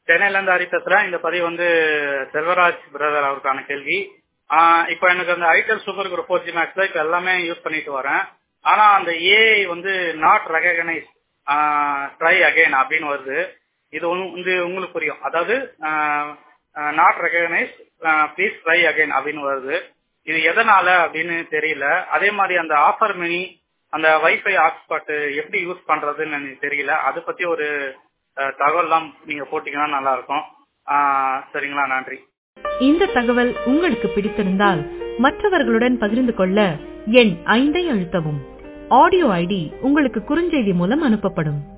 சென்னையில இருந்து ஹரி பேசுறேன் இந்த பதிவு வந்து செல்வராஜ் பிரதர் அவருக்கான கேள்வி ஆஹ் இப்போ எனக்கு அந்த itel super group four G மேக்ஸ்ல இப்போ எல்லாமே யூஸ் பண்ணிட்டு வரேன் ஆனா அந்த ஏஐ வந்து நாட் ரெகனைஸ் ட்ரை அகைன் அப்படின்னு வருது இது ஒண்ணு- இது உங்களுக்கு புரியும் அதாவது not recognise please try again அப்படின்னு வருது இது எதனால அப்படின்னு தெரியல அதே மாதிரி அந்த ஆஃபர் மினி அந்த வைஃபை ஹாட்ஸ்பாட் எப்படி யூஸ் பண்றதுன்னு எனக்கு தெரியல அதை பத்தி ஒரு அஹ், தகவல்லாம் நீங்க போட்டீங்கன்னா நல்லா இருக்கும் ஆஹ், சரிங்களா நன்றி இந்த தகவல் உங்களுக்கு பிடித்திருந்தால் மற்றவர்களுடன் பகிர்ந்து கொள்ள எண் ஐந்தை அழுத்தவும் ஆடியோ ஐடி உங்களுக்கு குறுஞ்செய்தி மூலம் அனுப்பப்படும்